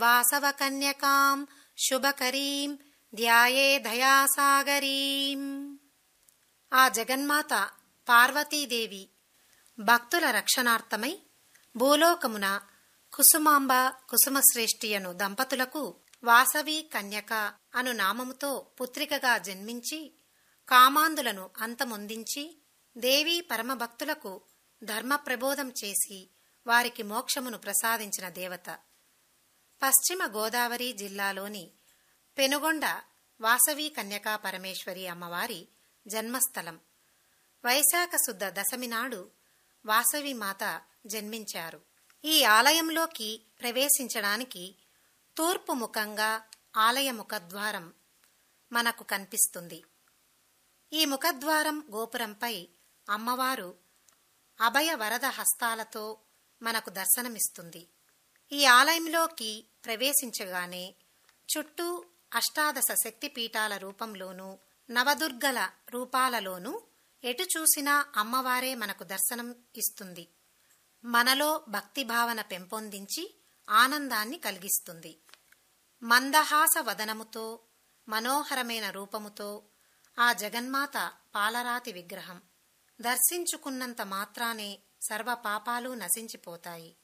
వాసవకన్యకాం శుభకరీం ధ్యాయే దయాసాగరీం ఆ జగన్మాత పార్వతీదేవి భక్తుల రక్షణార్థమై భూలోకమున కుసుమాంబ కుసుమశ్రేష్ఠియను దంపతులకు వాసవి కన్యక అను నామముతో పుత్రికగా జన్మించి కామాందులను అంతమొందించి దేవీ పరమభక్తులకు ధర్మ ప్రబోధం చేసి వారికి మోక్షమును ప్రసాదించిన దేవత పశ్చిమ గోదావరి జిల్లాలోని పెనుగొండ వాసవి కన్యకా పరమేశ్వరి అమ్మవారి జన్మస్థలం వైశాఖ శుద్ధ దశమి నాడు వాసవి మాత జన్మించారు ఈ ఆలయంలోకి ప్రవేశించడానికి తూర్పు ముఖంగా ఆలయ ముఖద్వారం మనకు కనిపిస్తుంది ఈ ముఖద్వారం గోపురంపై అమ్మవారు అభయ వరద హస్తాలతో మనకు దర్శనమిస్తుంది ఈ ఆలయంలోకి ప్రవేశించగానే చుట్టూ అష్టాదశ శక్తిపీఠాల రూపంలోనూ నవదుర్గల రూపాలలోనూ ఎటు చూసినా అమ్మవారే మనకు దర్శనం ఇస్తుంది మనలో భక్తిభావన పెంపొందించి ఆనందాన్ని కలిగిస్తుంది మందహాస వదనముతో మనోహరమైన రూపముతో ఆ జగన్మాత పాలరాతి విగ్రహం దర్శించుకున్నంత మాత్రానే సర్వ పాపాలు నశించిపోతాయి